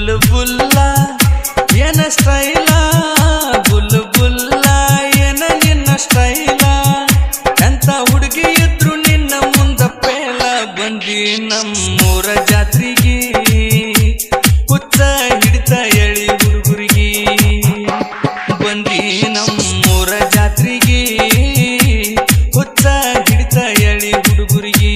bull ಬುಲ್ಲ ಏನ ಸ್ಟೈಲ bull ಬುಲ್ಲ ಏನ ನಿನ್ನ ಸ್ಟೈಲ ಎಂತ ಹುಡುಗಿ ಇದ್ರು ನಿನ್ನ ಮುಂದ ಪೇಲ ಬಂದಿ ನಮ್ಮೂರ ಜಾತ್ರೆಗೆ ಹುಚ್ಚ ಹಿಡಿತ ಎಳಿ ಹುಡುಗರಿಗೆ ಬಂದಿ ನಮ್ಮೂರ ಜಾತ್ರೆಗೆ ಹುಚ್ಚ ಹಿಡಿತ ಎಳಿ ಹುಡುಗರಿಗೆ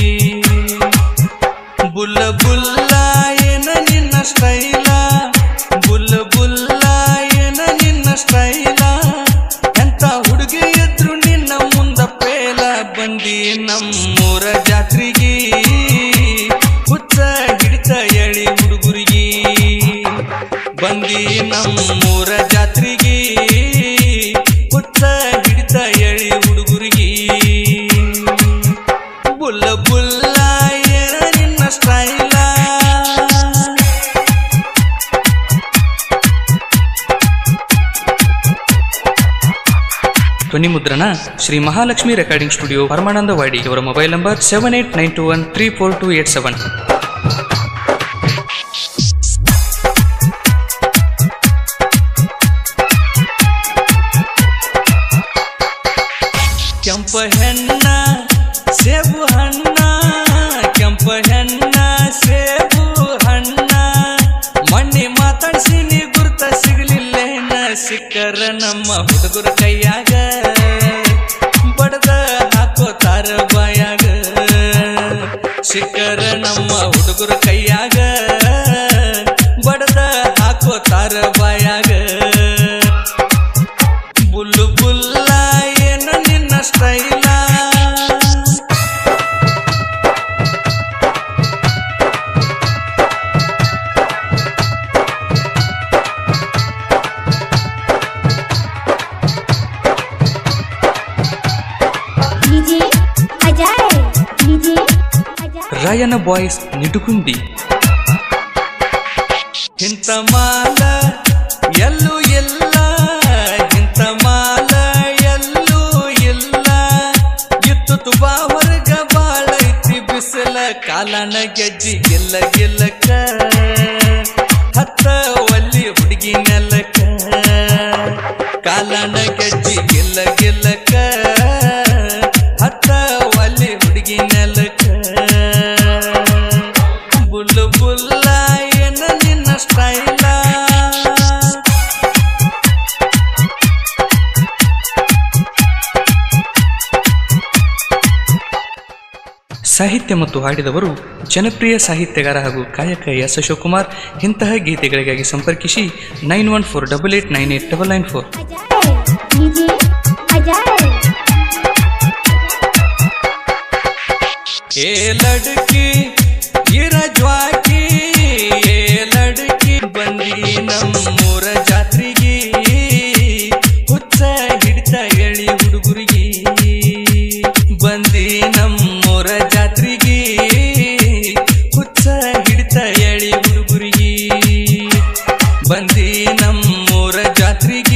ಬುಲ್ಲ ಬುಲ್ಲ ಏನ ನಿನ್ನ ಸ್ಟೈಲ ಬುಲ್ಲ ಬುಲ್ಲ ಏನ ನಿನ್ನ ಸ್ಟೈಲ ಎಂತ ಹುಡುಗಿ ಎದ್ರು ನಿನ್ನ ಮುಂದ ಪೇಲ ಬಂದಿ ನಮ್ಮೂರ ಜಾತ್ರೆಗೆ ಹುಚ್ಚ ಹಿಡಿತ ಎಳಿ ಹುಡುಗರಿಗೆ ಬಂದಿ ನಮ್ಮೂರ ಜಾತ್ರೆಗೆ ಹುಚ್ಚ ಹಿಡಿತ ಎಳಿ ಹುಡುಗರಿಗೆ ಬುಲ್ಲ ಬುಲ್ಲ ಏನ ನಿನ್ನ ಸ್ಟೈಲ ಧ್ವನಿ ಮುದ್ರಣ ಶ್ರೀ ಮಹಾಲಕ್ಷ್ಮಿ ರೆಕಾರ್ಡಿಂಗ್ ಸ್ಟುಡಿಯೋ ಪರಮಾನಂದವಾಡಿ ಇವರ mobile number seven eight nine two one three four two eight seven ಕೆಂಪ ಹೆಣ್ಣ ಸೇಬು ಹಣ್ಣ ಕೆಂಪ ಹೆಣ್ಣ ಸೇಬು ಹಣ್ಣ ಮಣ್ಣಿ ಮಾತಾಡ್ಸಿನಿ ಗುರುತ ಸಿಗಲಿಲ್ಲೇನ ಸಿಕ್ಕರ ನಮ್ಮ ಹುಡುಗರ ಕೈಯಾಗ ಬಡದ ಹಾಕೋತಾರ ಬಾಯಾಗ ಸಿಕ್ಕರ ನಮ್ಮ ಹುಡುಗರ ಕೈಯಾಗ ಬಡದ ಹಾಕೋತಾರ ಬಾಯಾಗ ಬುಲ್ಲು ಬುಲ್ಲ ಏನ ನಿನ್ನ style DJ Ajay DJ Ajay ರಾಯನ ಬಾಯ್ಸ್ ನಿಡುಗುಂದಿ ಇಂಥ ಮಾಲ ಎಲ್ಲೂ ಇಲ್ಲ ಇಂಥ ಮಾಲ ಎಲ್ಲೂ ಇಲ್ಲ ಇತ್ತು ತುಬಾ ಹೊರಗ ಬಾಳ ಐತಿ ಬಿಸಿಲ ಕಾಲನ ಗೆಜ್ಜಿ ಗಿಲ್ಲ ಗಿಲ್ಲಕ ಹತ್ತ ಒಲ್ಲಿ ಹುಡುಗಿ ನೆಲಕ ಕಾಲನ ಗೆಜ್ಜಿ ಗಿಲ್ಲ ಗಿಲ್ಲಕ ಹತ್ತ ಒಲ್ಲಿ ಹುಡುಗಿ ನೆಲಕ ಬುಲ್ಲ ಬುಲ್ಲ ಏನ ನಿನ್ನ ಸ್ಟೈಲ ಸಾಹಿತ್ಯ ಮತ್ತು ಹಾಡಿದವರು ಜನಪ್ರಿಯ ಸಾಹಿತ್ಯಗಾರ ಹಾಗೂ ಗಾಯಕ ಎಸ್ ಅಶೋಕ್ ಕುಮಾರ್ ಇಂತಹ ಗೀತೆಗಳಿಗಾಗಿ ಸಂಪರ್ಕಿಸಿ nine one four double eight nine eight double nine four Ajay DJ Ajay ए लड़की ये रजवाकी ये लड़की ಬಂದಿ ನಮ್ಮೂರ ಜಾತ್ರೆಗೆ ಹುಚ್ಚ ಹಿಡಿತ ಎಳಿ ಹುಡುಗರಿಗೆ ಬಂದಿ ನಮ್ಮೂರ ಜಾತ್ರೆಗೆ ಹುಚ್ಚ ಹಿಡಿತ ಎಳಿ ಹುಡುಗರಿಗೆ ಬಂದಿ ನಮ್ಮೂರ ಜಾತ್ರೆಗೆ